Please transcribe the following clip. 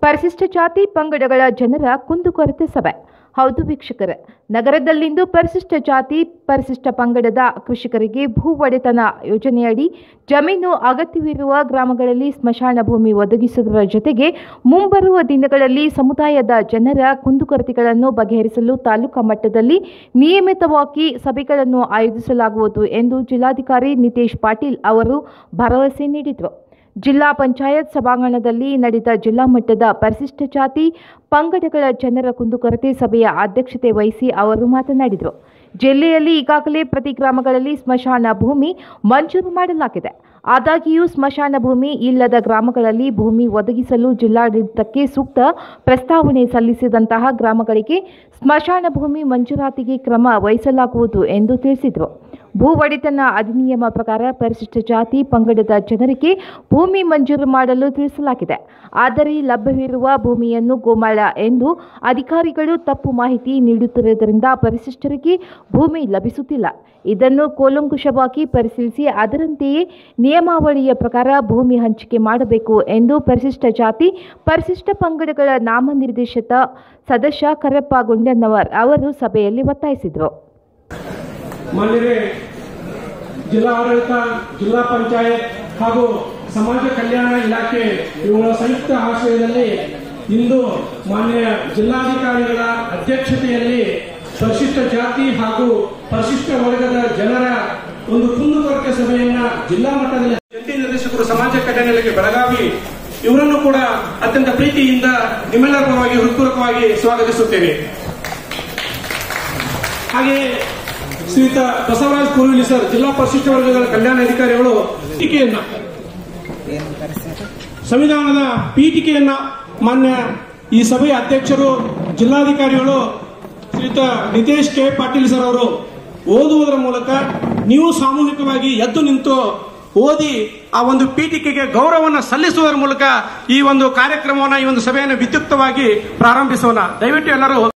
ಪರಿಶಿಷ್ಟ ಜಾತಿ ಪಂಗಡಗಳ ಜನರ ಕುಂದುಕೊರತೆ ಸಭೆ ಹೌದು ವೀಕ್ಷಕರೇ ನಗರದಲ್ಲಿಂದು ಪರಿಶಿಷ್ಟ ಜಾತಿ ಪರಿಶಿಷ್ಟ ಪಂಗಡದ ಕೃಷಿಕರಿಗೆ ಭೂ ಒಡೆತನ ಯೋಜನೆಯಡಿ ಜಮೀನು ಅಗತ್ಯವಿರುವ ಗ್ರಾಮಗಳಲ್ಲಿ ಸ್ಮಶಾನ ಭೂಮಿ ಒದಗಿಸುವುದರ ಜೊತೆಗೆ ಮುಂಬರುವ ದಿನಗಳಲ್ಲಿ ಸಮುದಾಯದ ಜನರ ಕುಂದುಕೊರತೆಗಳನ್ನು ಬಗೆಹರಿಸಲು ತಾಲೂಕಾ ಮಟ್ಟದಲ್ಲಿ ನಿಯಮಿತವಾಗಿ ಸಭೆಗಳನ್ನು ಆಯೋಜಿಸಲಾಗುವುದು ಎಂದು ಜಿಲ್ಲಾಧಿಕಾರಿ ನಿತೇಶ್ ಪಾಟೀಲ್ ಅವರು ಭರವಸೆ ನೀಡಿದರು ಜಿಲ್ಲಾ ಪಂಚಾಯತ್ ಸಭಾಂಗಣದಲ್ಲಿ ನಡೆದ ಜಿಲ್ಲಾ ಮಟ್ಟದ ಪರಿಶಿಷ್ಟ ಜಾತಿ ಪಂಗಡಗಳ ಜನರ ಕುಂದುಕೊರತೆ ಸಭೆಯ ಅಧ್ಯಕ್ಷತೆ ವಹಿಸಿ ಅವರು ಮಾತನಾಡಿದರು ಜಿಲ್ಲೆಯಲ್ಲಿ ಈಗಾಗಲೇ ಪ್ರತಿ ಗ್ರಾಮಗಳಲ್ಲಿ ಸ್ಮಶಾನ ಭೂಮಿ ಮಂಜೂರು ಮಾಡಲಾಗಿದೆ ಆದಾಗ್ಯೂ ಸ್ಮಶಾನ ಭೂಮಿ ಇಲ್ಲದ ಗ್ರಾಮಗಳಲ್ಲಿ ಭೂಮಿ ಒದಗಿಸಲು ಜಿಲ್ಲಾಡಳಿತಕ್ಕೆ ಸೂಕ್ತ ಪ್ರಸ್ತಾವನೆ ಸಲ್ಲಿಸಿದಂತಹ ಗ್ರಾಮಗಳಿಗೆ ಸ್ಮಶಾನ ಭೂಮಿ ಮಂಜೂರಾತಿಗೆ ಕ್ರಮ ವಹಿಸಲಾಗುವುದು ಎಂದು ತಿಳಿಸಿದರು ಭೂ ಒಡೆತನ ಅಧಿನಿಯಮ ಪ್ರಕಾರ ಪರಿಶಿಷ್ಟ ಜಾತಿ ಪಂಗಡದ ಜನರಿಗೆ ಭೂಮಿ ಮಂಜೂರು ಮಾಡಲು ತಿಳಿಸಲಾಗಿದೆ ಆದರೆ ಲಭ್ಯವಿರುವ ಭೂಮಿಯನ್ನು ಗೋಮಾಳ ಎಂದು ಅಧಿಕಾರಿಗಳು ತಪ್ಪು ಮಾಹಿತಿ ನೀಡುತ್ತಿರುವುದರಿಂದ ಪರಿಶಿಷ್ಟರಿಗೆ ಭೂಮಿ ಲಭಿಸುತ್ತಿಲ್ಲ ಇದನ್ನು ಕೂಲಂಕುಷವಾಗಿ ಪರಿಶೀಲಿಸಿ ಅದರಂತೆಯೇ ನಿಯಮಾವಳಿಯ ಪ್ರಕಾರ ಭೂಮಿ ಹಂಚಿಕೆ ಮಾಡಬೇಕು ಎಂದು ಪರಿಶಿಷ್ಟ ಜಾತಿ ಪರಿಶಿಷ್ಟ ಪಂಗಡಗಳ ನಾಮನಿರ್ದೇಶಿತ ಸದಸ್ಯ ಕರಪ್ಪ ಗುಂಡನ್ನವರ್ ಅವರು ಸಭೆಯಲ್ಲಿ ಒತ್ತಾಯಿಸಿದರು ಮಾನ್ಯರೇ ಜಿಲ್ಲಾ ಆಡಳಿತ ಜಿಲ್ಲಾ ಪಂಚಾಯತ್ ಹಾಗೂ ಸಮಾಜ ಕಲ್ಯಾಣ ಇಲಾಖೆ ಇವುಗಳ ಸಂಯುಕ್ತ ಆಶ್ರಯದಲ್ಲಿ ಇಂದು ಮಾನ್ಯ ಜಿಲ್ಲಾಧಿಕಾರಿಗಳ ಅಧ್ಯಕ್ಷತೆಯಲ್ಲಿ ಪರಿಶಿಷ್ಟ ಜಾತಿ ಹಾಗೂ ಪರಿಶಿಷ್ಟ ವರ್ಗದ ಜನರ ಒಂದು ಕುಂದುಕೊರತೆ ಸಭೆಯನ್ನ ಜಿಲ್ಲಾ ಮಟ್ಟದಲ್ಲಿ ಜಂಟಿ ನಿರ್ದೇಶಕರು ಸಮಾಜ ಕಲ್ಯಾಣ ಇಲಾಖೆ ಬೆಳಗಾವಿ ಇವರನ್ನು ಕೂಡ ಅತ್ಯಂತ ಪ್ರೀತಿಯಿಂದ ನಿಮ್ಮೆಲ್ಲರ ಪರವಾಗಿ ಹೃತ್ಪೂರ್ವಕವಾಗಿ ಸ್ವಾಗತಿಸುತ್ತೇವೆ ಹಾಗೆಯೇ ಶ್ರೀಯುತ ಬಸವರಾಜ್ ಕುರುವಿಲಿ ಸರ್ ಜಿಲ್ಲಾ ಪರಿಶಿಷ್ಟ ವರ್ಗಗಳ ಕಲ್ಯಾಣ ಅಧಿಕಾರಿಗಳು ಪೀಠಿಕೆಯನ್ನ ಸಂವಿಧಾನದ ಪೀಠಿಕೆಯನ್ನ ಮಾನ್ಯ ಈ ಸಭೆಯ ಅಧ್ಯಕ್ಷರು ಜಿಲ್ಲಾಧಿಕಾರಿಗಳು ಶ್ರೀಯುತ ನಿತೇಶ್ ಕೆ ಪಾಟೀಲ್ ಸರ್ ಅವರು ಓದುವುದರ ಮೂಲಕ ನೀವು ಸಾಮೂಹಿಕವಾಗಿ ಎದ್ದು ನಿಂತು ಓದಿ ಆ ಒಂದು ಪೀಠಿಕೆಗೆ ಗೌರವವನ್ನು ಸಲ್ಲಿಸುವುದರ ಮೂಲಕ ಈ ಒಂದು ಕಾರ್ಯಕ್ರಮವನ್ನು ಈ ಒಂದು ಸಭೆಯನ್ನು ವಿದ್ಯುಕ್ತವಾಗಿ ಪ್ರಾರಂಭಿಸೋಣ ದಯವಿಟ್ಟು ಎಲ್ಲರೂ